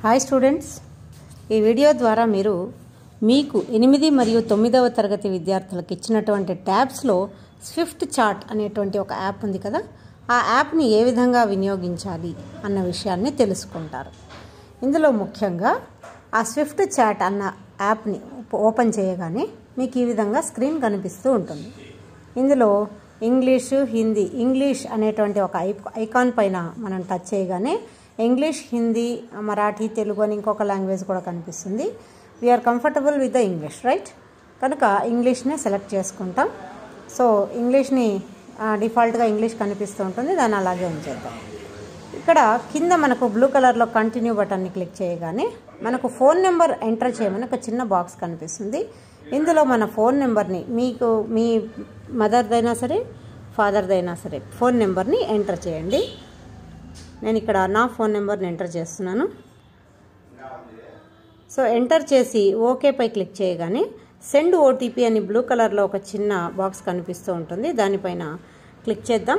hi students ఈ video ద్వారా మీరు మీకు ఎనిమిది మరియు తొమ్మిదవ తరగతి విద్యార్థులకు ఇచ్చినటువంటి ట్యాబ్స్లో స్విఫ్ట్ చార్ట్ అనేటువంటి ఒక యాప్ ఉంది కదా ఆ యాప్ని ఏ విధంగా వినియోగించాలి అన్న విషయాన్ని తెలుసుకుంటారు ఇందులో ముఖ్యంగా ఆ స్విఫ్ట్ చాట్ అన్న యాప్ని ఓపెన్ చేయగానే మీకు ఈ విధంగా స్క్రీన్ కనిపిస్తూ ఉంటుంది ఇందులో ఇంగ్లీషు హిందీ ఇంగ్లీష్ అనేటువంటి ఒక ఐ ఐకాన్ పైన మనం టచ్ చేయగానే ఇంగ్లీష్ హిందీ మరాఠీ తెలుగు అని ఇంకొక లాంగ్వేజ్ కూడా కనిపిస్తుంది we are comfortable with the English right కనుక ఇంగ్లీష్నే సెలెక్ట్ చేసుకుంటాం సో ఇంగ్లీష్ని డిఫాల్ట్గా ఇంగ్లీష్ కనిపిస్తూ ఉంటుంది దాన్ని అలాగే ఉంచేద్దాం ఇక్కడ కింద మనకు బ్లూ కలర్లో కంటిన్యూ బటన్ని క్లిక్ చేయగానే మనకు ఫోన్ నెంబర్ ఎంటర్ చేయమని ఒక చిన్న బాక్స్ కనిపిస్తుంది ఇందులో మన ఫోన్ నెంబర్ని మీకు మీ మదర్దైనా సరే ఫాదర్దైనా సరే ఫోన్ నెంబర్ని ఎంటర్ చేయండి నేను ఇక్కడ నా ఫోన్ నెంబర్ని ఎంటర్ చేస్తున్నాను సో ఎంటర్ చేసి ఓకేపై క్లిక్ చేయగానే సెండ్ ఓటీపీ అని బ్లూ కలర్లో ఒక చిన్న బాక్స్ కనిపిస్తూ ఉంటుంది దానిపైన క్లిక్ చేద్దాం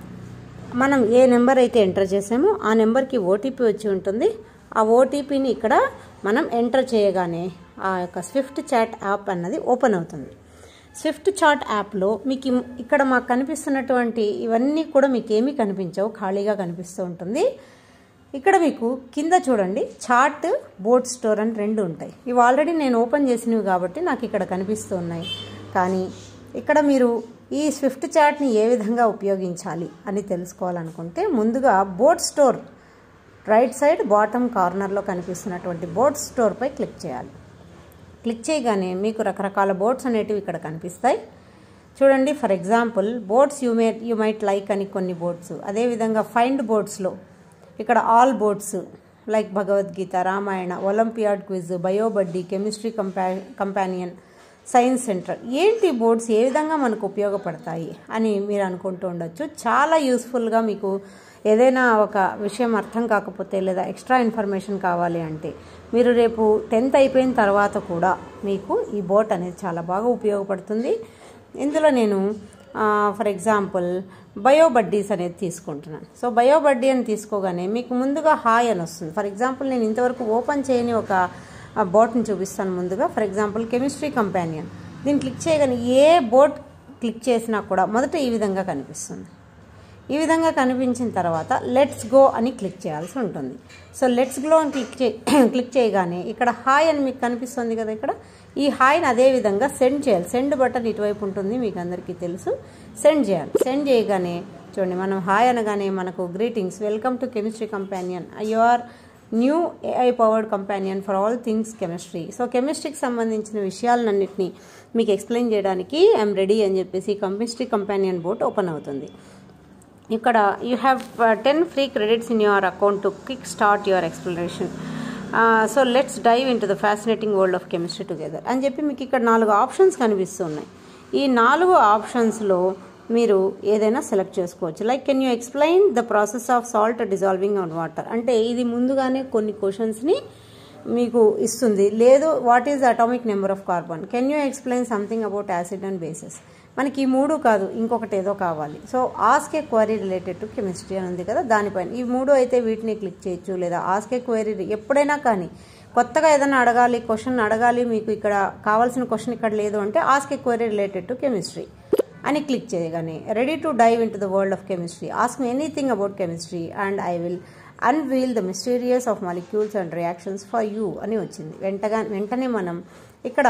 మనం ఏ నెంబర్ అయితే ఎంటర్ చేసామో ఆ నెంబర్కి ఓటీపీ వచ్చి ఉంటుంది ఆ ఓటీపీని ఇక్కడ మనం ఎంటర్ చేయగానే ఆ యొక్క స్విఫ్ట్ చాట్ యాప్ అన్నది ఓపెన్ అవుతుంది స్విఫ్ట్ చాట్ యాప్లో మీకు ఇక్కడ మాకు కనిపిస్తున్నటువంటి ఇవన్నీ కూడా మీకు ఏమీ కనిపించవు ఖాళీగా కనిపిస్తూ ఉంటుంది ఇక్కడ మీకు కింద చూడండి చార్ట్ బోర్డ్ స్టోర్ అని రెండు ఉంటాయి ఇవి ఆల్రెడీ నేను ఓపెన్ చేసినవి కాబట్టి నాకు ఇక్కడ కనిపిస్తూ ఉన్నాయి కానీ ఇక్కడ మీరు ఈ స్విఫ్ట్ చాట్ని ఏ విధంగా ఉపయోగించాలి అని తెలుసుకోవాలనుకుంటే ముందుగా board store right side bottom కార్నర్లో కనిపిస్తున్నటువంటి బోర్డ్ స్టోర్పై క్లిక్ చేయాలి క్లిక్ చేయగానే మీకు రకరకాల బోర్డ్స్ అనేటివి ఇక్కడ కనిపిస్తాయి చూడండి for example boards you may you might like అని కొన్ని బోర్డ్స్ అదేవిధంగా ఫైండ్ బోర్డ్స్లో ఇక్కడ all boards like Bhagavad Gita Ramayana olympiad quiz bio buddy chemistry కంపా కంపానియన్ సైన్స్ సెంటర్ ఏంటి బోర్డ్స్ ఏ విధంగా మనకు ఉపయోగపడతాయి అని మీరు అనుకుంటూ ఉండొచ్చు చాలా యూస్ఫుల్గా మీకు ఏదైనా ఒక విషయం అర్థం కాకపోతే లేదా ఎక్స్ట్రా ఇన్ఫర్మేషన్ కావాలి అంటే మీరు రేపు టెన్త్ అయిపోయిన తర్వాత కూడా మీకు ఈ బోట్ అనేది చాలా బాగా ఉపయోగపడుతుంది ఇందులో నేను ఫర్ ఎగ్జాంపుల్ బయో బడ్డీస్ అనేది తీసుకుంటున్నాను సో బయో బడ్డీ అని తీసుకోగానే మీకు ముందుగా హాయ్ అని వస్తుంది ఫర్ ఎగ్జాంపుల్ నేను ఇంతవరకు ఓపెన్ చేయని ఒక బోట్ని చూపిస్తాను ముందుగా ఫర్ ఎగ్జాంపుల్ కెమిస్ట్రీ కంపానియన్ దీన్ని క్లిక్ చేయగానే ఏ బోట్ క్లిక్ చేసినా కూడా మొదట ఈ విధంగా కనిపిస్తుంది ఈ విధంగా కనిపించిన తర్వాత లెట్స్ గో అని క్లిక్ చేయాల్సి ఉంటుంది సో లెట్స్ గ్లో అని క్లిక్ చే క్లిక్ చేయగానే ఇక్కడ హాయ్ అని మీకు కనిపిస్తుంది కదా ఇక్కడ ఈ హాయ్ని అదే విధంగా సెండ్ చేయాలి సెండ్ బటన్ ఇటువైపు ఉంటుంది మీకు అందరికీ తెలుసు సెండ్ చేయాలి సెండ్ చేయగానే చూడండి మనం హాయ్ అనగానే మనకు greetings welcome to chemistry companion you are new AI powered companion for all things chemistry so కెమిస్ట్రీకి సంబంధించిన విషయాలన్నింటినీ మీకు ఎక్స్ప్లెయిన్ చేయడానికి ఐఎమ్ రెడీ అని చెప్పేసి కెమిస్ట్రీ కంపానియన్ బోర్డ్ ఓపెన్ అవుతుంది ఇక్కడ you have ten free credits in your account to quick start your explanation so let's dive in to the fascinating world of chemistry together అని చెప్పి మీకు ఇక్కడ నాలుగు ఆప్షన్స్ కనిపిస్తున్నాయి ఈ నాలుగు ఆప్షన్స్లో మీరు ఏదైనా సెలెక్ట్ చేసుకోవచ్చు like can you explain the process of salt dissolving on water అంటే ఇది ముందుగానే కొన్ని క్వశ్చన్స్ని మీకు ఇస్తుంది లేదు what is atomic number of carbon can you explain something about acid and bases మనకి ఈ మూడు కాదు ఇంకొకటి ఏదో కావాలి so ask a query related to chemistry అని ఉంది కదా దానిపైన ఈ మూడు అయితే వీటిని క్లిక్ చేయొచ్చు లేదా ఆస్క్ ఏ క్వరీ ఎప్పుడైనా కానీ కొత్తగా ఏదైనా అడగాలి క్వశ్చన్ అడగాలి మీకు ఇక్కడ కావాల్సిన క్వశ్చన్ ఇక్కడ లేదు అంటే ask a query related to chemistry అని క్లిక్ చేయగానే ready to dive in to the world of chemistry ask me anything about chemistry and I will unveil the mysterious of molecules and reactions for you అని వచ్చింది వెంటగా వెంటనే మనం ఇక్కడ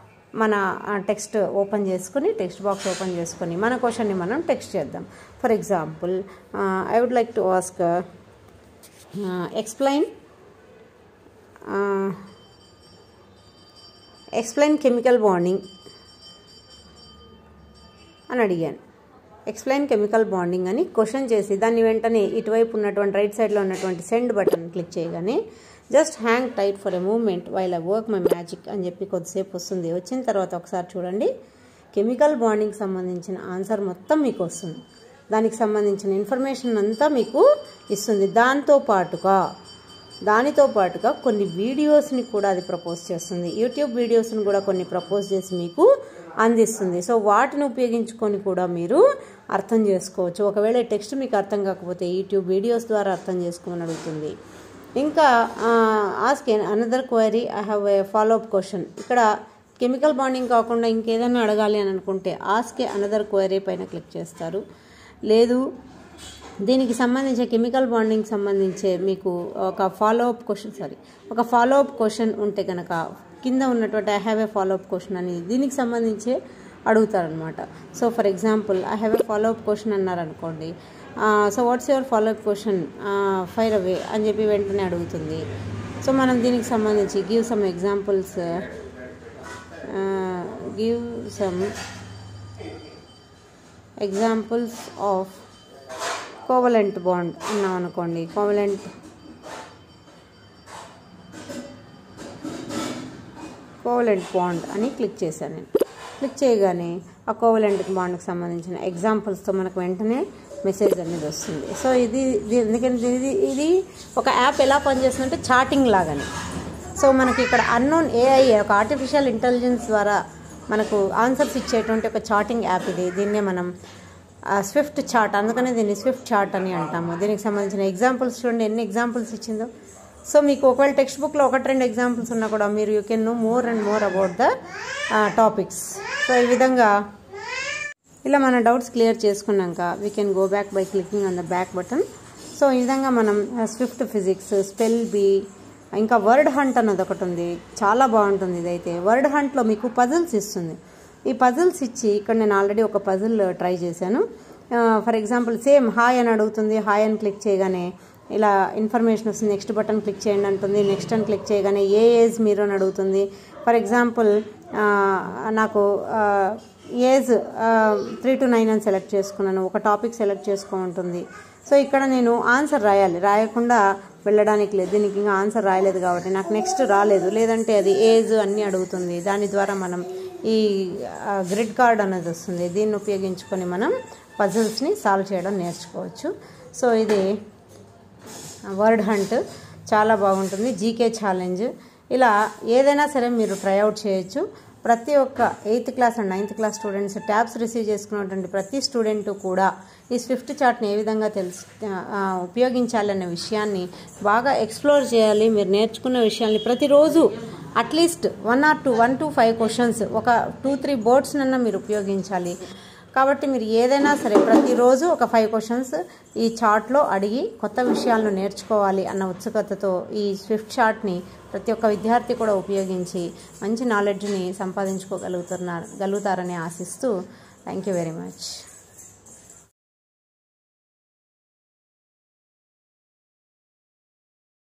మన text open చేసుకుని టెక్స్ట్ బాక్స్ ఓపెన్ చేసుకొని మన క్వశ్చన్ని మనం టెక్స్ట్ చేద్దాం for example I would like to ask explain explain chemical bonding అని అడిగాను ఎక్స్ప్లెయిన్ కెమికల్ బాండింగ్ అని క్వశ్చన్ చేసి దాన్ని వెంటనే ఇటువైపు ఉన్నటువంటి రైట్ సైడ్లో ఉన్నటువంటి సెండ్ బటన్ క్లిక్ చేయగానే just hang tight for a moment while I work my magic అని చెప్పి కొద్దిసేపు వస్తుంది వచ్చిన తర్వాత ఒకసారి చూడండి కెమికల్ బాండింగ్కి సంబంధించిన ఆన్సర్ మొత్తం మీకు వస్తుంది దానికి సంబంధించిన ఇన్ఫర్మేషన్ అంతా మీకు ఇస్తుంది దాంతో పాటుగా దానితో పాటుగా కొన్ని వీడియోస్ని కూడా అది ప్రపోజ్ చేస్తుంది యూట్యూబ్ వీడియోస్ని కూడా కొన్ని ప్రపోజ్ చేసి మీకు అందిస్తుంది సో వాటిని ఉపయోగించుకొని కూడా మీరు అర్థం చేసుకోవచ్చు ఒకవేళ టెక్స్ట్ మీకు అర్థం కాకపోతే యూట్యూబ్ వీడియోస్ ద్వారా అర్థం చేసుకోమని అడుగుతుంది ఇంకా ask another query I have a follow up question ఇక్కడ కెమికల్ బాండింగ్ కాకుండా ఇంకేదైనా అడగాలి అని అనుకుంటే ఆస్క్ అనదర్ క్వైరీ పైన క్లిక్ చేస్తారు లేదు దీనికి సంబంధించి కెమికల్ బాండింగ్ సంబంధించే మీకు ఒక ఫాలో అప్ క్వశ్చన్ సారీ ఒక ఫాలో అప్ క్వశ్చన్ ఉంటే కనుక కింద ఉన్నటువంటి I have a follow up question అని దీనికి సంబంధించి అడుగుతారనమాట so for example I have a follow up question అన్నారనుకోండి so what's your follow up question fire away అని చెప్పి వెంటనే అడుగుతుంది సో మనం దీనికి సంబంధించి give some examples give some examples of covalent bond అన్నాం అనుకోండి కోవలెంట్ కోవలెంట్ బాండ్ అని క్లిక్ చేశాను నేను క్లిక్ చేయగానే ఆ కోవలెంట్ బాండ్కి సంబంధించిన ఎగ్జాంపుల్స్తో మనకు వెంటనే మెసేజ్ అనేది వస్తుంది సో ఇది ఇది ఎందుకంటే ఇది ఇది ఒక యాప్ ఎలా పనిచేస్తుందంటే చాటింగ్ లాగానే సో మనకి ఇక్కడ అన్నోన్ ఏఐ ఒక ఆర్టిఫిషియల్ ఇంటెలిజెన్స్ ద్వారా మనకు ఆన్సర్స్ ఇచ్చేటువంటి ఒక చాటింగ్ యాప్ ఇది దీన్నే మనం స్విఫ్ట్ చాట్ అందుకనే దీన్ని స్విఫ్ట్ చాట్ అని అంటాము దీనికి సంబంధించిన ఎగ్జాంపుల్స్ చూడండి ఎన్ని ఎగ్జాంపుల్స్ ఇచ్చిందో సో మీకు ఒకవేళ టెక్స్ట్ బుక్లో ఒకటి రెండు ఎగ్జాంపుల్స్ ఉన్నా కూడా మీరు you can know more and more about the topics so ఈ విధంగా ఇలా మన డౌట్స్ క్లియర్ చేసుకున్నాక we can go back by clicking on the back button so ఈ విధంగా మనం స్విఫ్ట్ ఫిజిక్స్ స్పెల్ బీ ఇంకా వర్డ్ హంట్ అన్నది ఒకటి ఉంది చాలా బాగుంటుంది ఇదైతే వర్డ్ హంట్లో మీకు పజిల్స్ ఇస్తుంది ఈ పజిల్స్ ఇచ్చి ఇక్కడ నేను ఆల్రెడీ ఒక పజిల్ ట్రై చేశాను ఫర్ ఎగ్జాంపుల్ సేమ్ హాయ్ అని అడుగుతుంది హాయ్ అని క్లిక్ చేయగానే ఇలా ఇన్ఫర్మేషన్ వస్తుంది నెక్స్ట్ బటన్ క్లిక్ చేయండి అంటుంది నెక్స్ట్ అని క్లిక్ చేయగానే ఏ ఏజ్ మీరు అని అడుగుతుంది ఫర్ ఎగ్జాంపుల్ నాకు ఏజ్ త్రీ టు నైన్ అని సెలెక్ట్ చేసుకున్నాను ఒక టాపిక్ సెలెక్ట్ చేసుకోమంటుంది సో ఇక్కడ నేను ఆన్సర్ రాయాలి రాయకుండా వెళ్ళడానికి లేదు దీనికి ఇంకా ఆన్సర్ రాయలేదు కాబట్టి నాకు నెక్స్ట్ రాలేదు లేదంటే అది ఏజ్ అన్నీ అడుగుతుంది దాని ద్వారా మనం ఈ గ్రిడ్ కార్డ్ అనేది వస్తుంది దీన్ని ఉపయోగించుకొని మనం పజిల్స్ని సాల్వ్ చేయడం నేర్చుకోవచ్చు సో ఇది వర్డ్ హంట్ చాలా బాగుంటుంది జీకే ఛాలెంజ్ ఇలా ఏదైనా సరే మీరు ట్రైఅవుట్ చేయొచ్చు ప్రతి ఒక్క eighth class and ninth class students tabs receive చేసుకున్నటువంటి ప్రతి స్టూడెంట్ కూడా ఈ స్విఫ్ట్ చార్ట్ని ఏ విధంగా తెలుసు ఉపయోగించాలనే విషయాన్ని బాగా ఎక్స్ప్లోర్ చేయాలి మీరు నేర్చుకున్న విషయాల్ని ప్రతిరోజు at least one or two one to five questions ఒక టూ త్రీ బోర్డ్స్నన్నా మీరు ఉపయోగించాలి కాబట్టి మీరు ఏదైనా సరే ప్రతిరోజు ఒక ఫైవ్ క్వశ్చన్స్ ఈ చార్ట్లో అడిగి కొత్త విషయాలను నేర్చుకోవాలి అన్న ఉత్సుకతతో ఈ స్విఫ్ట్ చార్ట్ని ప్రతి ఒక్క విద్యార్థి కూడా ఉపయోగించి మంచి నాలెడ్జ్ని సంపాదించుకోగలుగుతున్నారు గలుగుతారని ఆశిస్తూ థ్యాంక్ యూ వెరీ మచ్